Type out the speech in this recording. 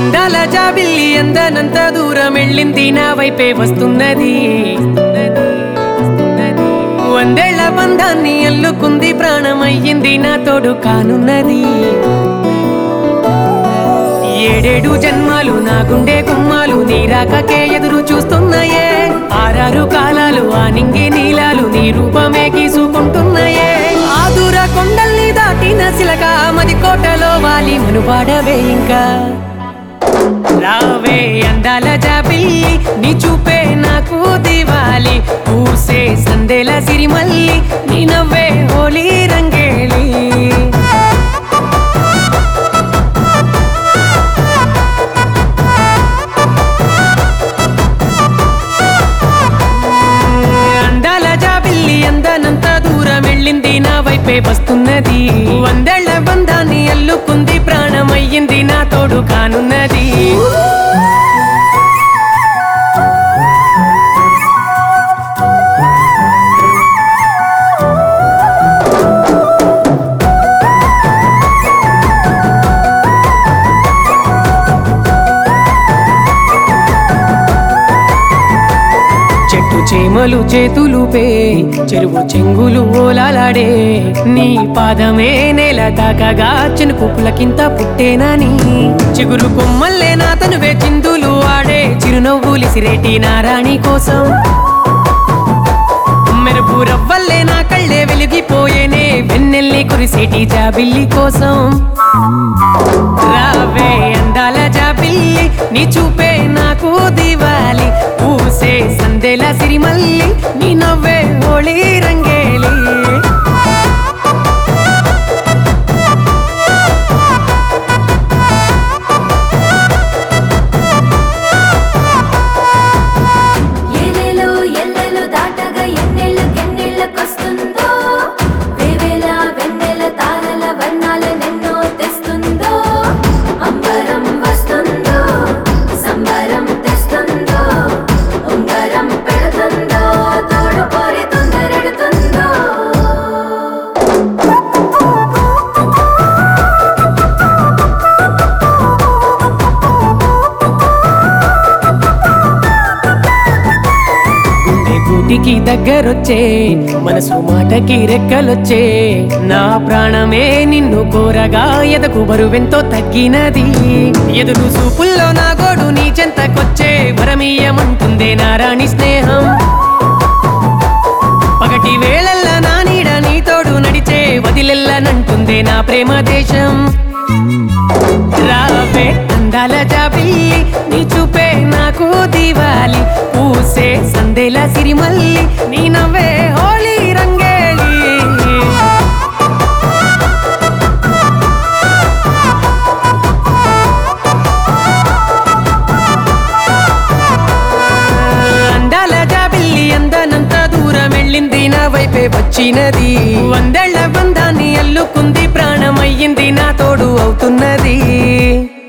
అందాల జాబిల్లి అందనంత దూరం వెళ్ళింది నా వైపే వస్తున్నది వందేళ్ల బంధాన్ని అల్లుకుంది ప్రాణమయ్యింది నా తోడు కానున్నది ఏడేడు జన్మాలు నా గుండె కుమ్మాలు నీరాకకే ఎదురు చూస్తున్నాయే ఆరారు కాలాలు ఆ నింగి నీలాలు నీ రూపమే గీసుకుంటున్నాయే ఆదుర కొండల్ని దాటిన సిలక మది కోటలో వాలి మనుపాడవే ఇంకా రావే అందాల జాబిల్లి నీ చూపే నాకు దివాలి పూసే సందేల సిరిమల్లి నీ నవ్వే హోలీ రంగేలి అందాల జాబిల్లి అందనంత దూరం వెళ్ళింది నా వైపే వస్తున్నది వందేళ్ల బంధాన్ని అల్లుకుంది ప్రాణమయ్యింది నా తోడు కానున్నది చెట్టు చేమలు చేతులుపే చెరువు చెంగులు ఓలాలాడే నీ పాదమే నేల తాకగా చినుకు పులకింత పుట్టేనని చిగురు కొమ్మల్లే నా తనువే చిందులు ఆడే చిరునవ్వులి సిరేటి నారాణి కోసం మెరుపు రవ్వల్లే నా కళ్ళే వెలిగిపోయేనే వెన్నెల్లి కురిసేటి జాబిల్లి కోసం రావే అందాల జాబిల్లి నీ చూపే నాకు దివాలి పూసే సందెల సిరిమల్లి నీ నవ్వే హోళీ రంగేలి ఏలేలో ఎల్లెలు దాటగా ఎన్నెళ్ళకెన్నెళ్ళకొస్తుందో వేవేల వెన్నెల తారల వర్ణాల నెన్నో తెస్తుందో అంబరం వస్తుందో సంబరం తెస్తుందో ఉంగరం పెడుతుందో తోడు కోరి తొందరెడుతుందో గుండె గూటికి దగ్గరొచ్చే మనసు మాటకి రెక్కలొచ్చే నా ప్రాణమే నిన్ను కోరగా ఎదకు బరువెంతో తగ్గినది ఎదురు చూపుల్లో నా గోడు నీ చెంతకొచ్చే వరమీయమంటుందే నారాణి స్నేహం పగటి వేళల్ల నా నీడ నీ తోడు నడిచే వదిలెల్లనంటుందే నా ప్రేమ దేశం రావే అందాల జాబిల్లి నీ చూపే నాకు దివాలి పూసే సందేల సిరిమల్లి నీ నవ్వే హోలీ రంగేలి అందాల జాబిల్లి అందనంత దూరం వెళ్ళింది నా వైపే వచ్చినది వందేళ్ల బంధాన్ని అల్లుకుంది ప్రాణమయ్యింది నా తోడు అవుతున్నది